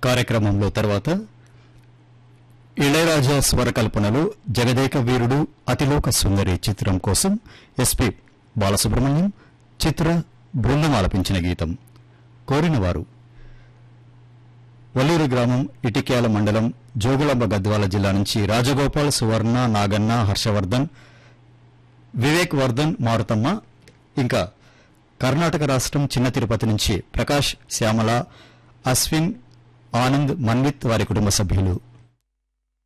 కార్యక్రమంలో తర్వాత ఇళయరాజా స్వరకల్పనలో జగదేక వీరుడు అతిలోక సుందరి చిత్రం కోసం ఎస్పి బాలసుబ్రహ్మణ్యం చిత్ర బృందం ఆలపించిన గీతం కోరినవారు వల్లూరు గ్రామం ఇటిక్యాల మండలం జోగులాంబ గద్వాల జిల్లా నుంచి రాజగోపాల్ సువర్ణ నాగన్న హర్షవర్ధన్ వివేక్ వర్ధన్ మారుతమ్మ ఇంకా కర్ణాటక రాష్ట్రం చిన్న తిరుపతి నుంచి ప్రకాష్ శ్యామల అశ్విన్ ఆనంద్ మన్విత్ వారి కుటుంబ సభ్యులు